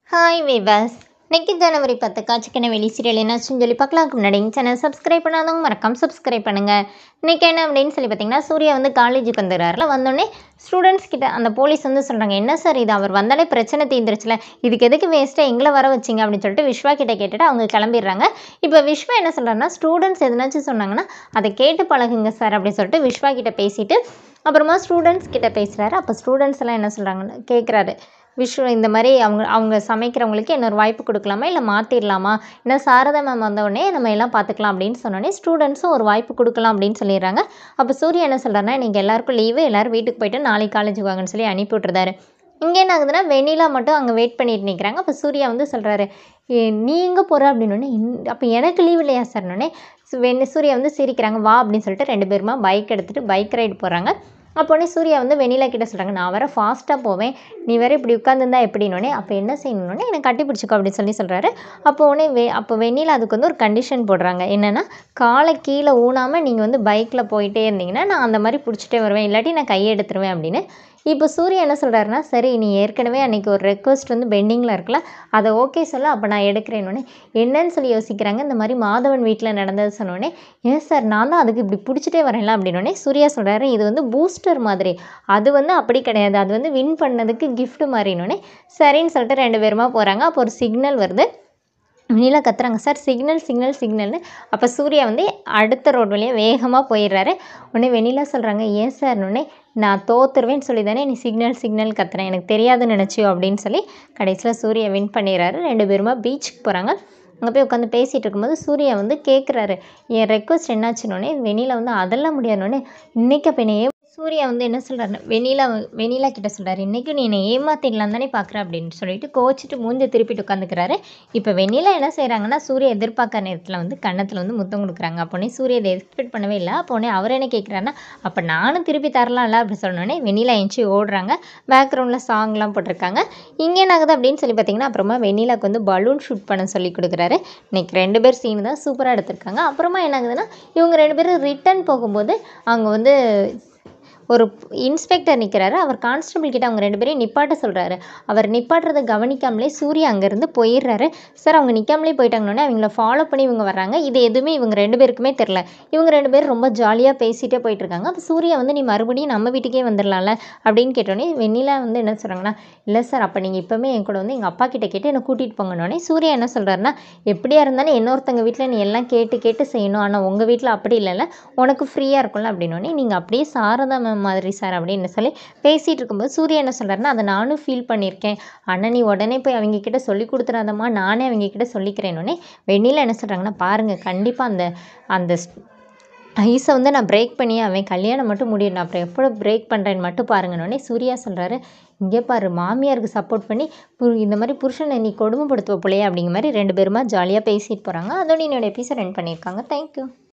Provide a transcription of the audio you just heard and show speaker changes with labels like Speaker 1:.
Speaker 1: hi விவாஸ் இன்னைக்கு ஜனவரி பத்து காட்சிக்கான வெளி சீரியல் என்னாச்சுன்னு சொல்லி பார்க்கலாம் முன்னாடி சேனல் சப்ஸ்கிரைப் பண்ணாதவங்க மறக்காம சப்ஸ்கிரைப் பண்ணுங்கள் இன்றைக்கி என்ன அப்படின்னு சொல்லி பார்த்தீங்கன்னா சூர்யா வந்து காலேஜுக்கு வந்துடுறாருல வந்தோடனே ஸ்டூடெண்ட்ஸ் கிட்ட அந்த போலீஸ் வந்து சொல்கிறாங்க என்ன சார் இது அவர் வந்தாலே பிரச்சனை தீர்ந்துருச்சுல இதுக்கு எதுக்கு வேஸ்ட்டாக எங்களை வர வச்சிங்க அப்படின்னு சொல்லிட்டு விஸ்வா கிட்ட கேட்டுட்டு அவங்க கிளம்பிடுறாங்க இப்போ விஸ்வா என்ன சொல்கிறாருன்னா ஸ்டூடெண்ட்ஸ் எதனாச்சும் சொன்னாங்கன்னா அதை கேட்டு பழகுங்க சார் அப்படின்னு சொல்லிட்டு விஸ்வா கிட்ட பேசிட்டு அப்புறமா ஸ்டூடெண்ட்ஸ் கிட்ட பேசுகிறாரு அப்போ ஸ்டூடெண்ட்ஸ் எல்லாம் என்ன சொல்கிறாங்கன்னு கேட்குறாரு விஷ்வ இந்த மாதிரி அவங்க அவங்க சமைக்கிறவங்களுக்கு இன்னொரு வாய்ப்பு கொடுக்கலாமா இல்லை மாற்றிடலாமா ஏன்னா சாரதா மேம் வந்தோடனே நம்ம எல்லாம் பார்த்துக்கலாம் அப்படின்னு சொன்னோடனே ஸ்டூடெண்ட்ஸும் ஒரு வாய்ப்பு கொடுக்கலாம் அப்படின்னு சொல்லிடுறாங்க அப்போ சூர்யா என்ன சொல்கிறாருன்னா இன்றைக்கி எல்லாருக்கும் லீவு எல்லோரும் வீட்டுக்கு போயிட்டு நாளைக்கு காலேஜுக்கு வாங்கன்னு சொல்லி அனுப்பி விட்டுறாரு இங்கே என்ன ஆகுதுன்னா வெண்ணிலா மட்டும் அங்கே வெயிட் பண்ணிட்டு நிற்கிறாங்க அப்போ சூர்யா வந்து சொல்கிறாரு நீ எங்கே போகிற அப்படின்னோடனே அப்போ எனக்கு லீவ் இல்லையா சார்னோடனே வெண்ணி சூர்யா வந்து சிரிக்கிறாங்க வா அப்படின்னு சொல்லிட்டு ரெண்டு பேருமா பைக் எடுத்துகிட்டு பைக் ரைடு போகிறாங்க அப்போனே சூர்யா வந்து வெண்ணிலா கிட்ட சொல்கிறாங்க நான் வர ஃபாஸ்ட்டாக போவேன் நீ வேற இப்படி உட்காந்துருந்தா எப்படின்னோடனே அப்போ என்ன செய்யணுன்னே என்னை கட்டி பிடிச்சிக்கோ அப்படின்னு சொல்லி சொல்கிறாரு அப்போ உடனே வெ அப்போ வெண்ணிலா அதுக்கு வந்து ஒரு கண்டிஷன் போடுறாங்க என்னென்னா காலை கீழே ஊனாமல் நீங்கள் வந்து பைக்கில் போயிட்டே இருந்தீங்கன்னா நான் அந்த மாதிரி பிடிச்சிட்டே வருவேன் இல்லாட்டி நான் கையை எடுத்துருவேன் அப்படின்னு இப்போ சூர்யா என்ன சொல்கிறாருன்னா சரி நீ ஏற்கனவே அன்றைக்கி ஒரு ரெக்வஸ்ட் வந்து பெண்டிங்கில் இருக்குல்ல அதை ஓகே சொல்ல அப்போ நான் எடுக்கிறேன்னொடனே என்னன்னு சொல்லி யோசிக்கிறாங்க இந்த மாதிரி மாதவன் வீட்டில் நடந்தது சொன்னோடனே ஏன் சார் நான் தான் அதுக்கு இப்படி பிடிச்சிட்டே வரேன்ல அப்படின்னோடனே சூர்யா சொல்கிறாரு இது வந்து பூஸ்டர் மாதிரி அது வந்து அப்படி கிடையாது அது வந்து வின் பண்ணதுக்கு gift மாதிரினோடனே சரின்னு சொல்லிட்டு ரெண்டு பேருமா போகிறாங்க அப்போ ஒரு சிக்னல் வருது வெண்ணிலா கத்துறாங்க சார் சிக்னல் சிக்னல் சிக்னல்னு அப்போ சூர்யா வந்து அடுத்த ரோடு வழியாக வேகமாக போயிடுறாரு உடனே வெண்ணிலா சொல்கிறாங்க ஏன் சார் உடனே நான் தோத்துருவேன்னு சொல்லி தானே நீ சிக்னல் சிக்னல் கத்துறேன் எனக்கு தெரியாதுன்னு நினச்சியோ அப்படின்னு சொல்லி கடைசியில் சூர்யா வின் பண்ணிடுறாரு ரெண்டு பேருமா பீச்சுக்கு போகிறாங்க அங்கே போய் உட்காந்து பேசிகிட்டு இருக்கும்போது சூர்யா வந்து கேட்குறாரு என் ரெக்வஸ்ட் என்னாச்சுன்னொடனே வெண்ணிலா வந்து அதெல்லாம் முடியாதுன்னொடனே இன்றைக்கி அப்போ என்னை ஏ சூர்யா வந்து என்ன சொல்கிறாரு வெண்ணிலா வெண்ணிலா கிட்ட சொல்கிறாரு இன்றைக்கும் நீ என்னை ஏமாத்திடலாம் தானே பார்க்குற அப்படின்னு சொல்லிட்டு கோச்சிட்டு மூஞ்ச திருப்பிட்டு உட்காந்துக்கிறாரு இப்போ வெண்ணிலா என்ன செய்கிறாங்கன்னா சூர்யா எதிர்பார்க்க நேரத்தில் வந்து கன்னத்தில் வந்து முத்தம் கொடுக்குறாங்க அப்போனே சூர்யா இதை எக்ஸ்பெக்ட் பண்ணவே இல்லை அப்போனே அவர் என்ன கேட்குறாருன்னா அப்போ நானும் திருப்பி தரலாம்ல அப்படி சொன்னோடனே வெண்ணிலா எஞ்சி ஓடுறாங்க பேக்ரவுண்டில் சாங்லாம் போட்டிருக்காங்க இங்கே என்ன ஆகுது அப்படின்னு சொல்லி பார்த்தீங்கன்னா அப்புறமா வெண்ணிலாக்கு வந்து பலூன் ஷூட் பண்ண சொல்லி கொடுக்குறாரு இன்னைக்கு ரெண்டு பேர் சீன் தான் சூப்பராக எடுத்திருக்காங்க அப்புறமா என்ன ஆகுதுன்னா இவங்க ரெண்டு பேரும் ரிட்டன் போகும்போது அவங்க வந்து ஒரு இன்ஸ்பெக்டர் நிற்கிறாரு அவர் கான்ஸ்டபிள் கிட்ட அவங்க ரெண்டு பேரையும் நிப்பாட்ட சொல்கிறாரு அவர் நிப்பாட்டுறதை கவனிக்காமலே சூர்யா அங்கேருந்து போயிடுறாரு சார் அவங்க நிற்காமலே போயிட்டாங்கன்னொடனே அவங்கள ஃபாலோ பண்ணி இவங்க வர்றாங்க இது எதுவுமே இவங்க ரெண்டு பேருக்குமே தெரில இவங்க ரெண்டு பேரும் ரொம்ப ஜாலியாக பேசிகிட்டே போயிட்டுருக்காங்க அப்போ சூர்யா வந்து நீ மறுபடியும் நம்ம வீட்டுக்கே வந்துடலாம்ல அப்படின்னு கேட்டோடனே வெண்ணிலா வந்து என்ன சொல்கிறாங்கன்னா இல்லை சார் அப்போ நீங்கள் இப்போவுமே என் கூட வந்து எங்கள் அப்பா கிட்ட கேட்டு என்னை கூட்டிகிட்டு போங்கன்னொடனே சூர்யா என்ன சொல்கிறாருன்னா எப்படியா இருந்தாலும் இன்னொருத்தங்க வீட்டில் நீ எல்லாம் கேட்டு கேட்டு செய்யணும் ஆனால் உங்கள் வீட்டில் அப்படி இல்லைல்ல உனக்கு ஃப்ரீயாக இருக்கும்ல அப்படின்னோடனே நீங்கள் அப்படியே சாரதா மேம் மாதிரி சார் அப்படின்னு சொல்லி பேசிகிட்டு இருக்கும்போது சூர்யா என்ன சொல்கிறாருன்னா அதை நானும் ஃபீல் பண்ணியிருக்கேன் ஆனால் நீ உடனே போய் அவங்க கிட்ட சொல்லி கொடுத்துறாதம்மா நானே அவங்க கிட்ட சொல்லிக்கிறேன்னொடனே வெண்ணிலா என்ன சொல்கிறாங்கன்னா பாருங்கள் கண்டிப்பாக அந்த அந்த ஐஸை வந்து நான் பிரேக் பண்ணி அவன் கல்யாணம் மட்டும் முடியும் நான் அப்புறம் எப்போ பிரேக் பண்ணுறேன்னு மட்டும் பாருங்கன்னொடனே சூர்யா சொல்கிறாரு இங்கே பாரு மாமியாருக்கு சப்போர்ட் பண்ணி பு இந்த மாதிரி புருஷனை நீ கொடுமைப்படுத்துவ பிள்ளையா அப்படிங்கிற மாதிரி ரெண்டு பேருமா ஜாலியாக பேசிட்டு போகிறாங்க அதோட என்னோட எபிசோட் ரன் பண்ணியிருக்காங்க தேங்க்யூ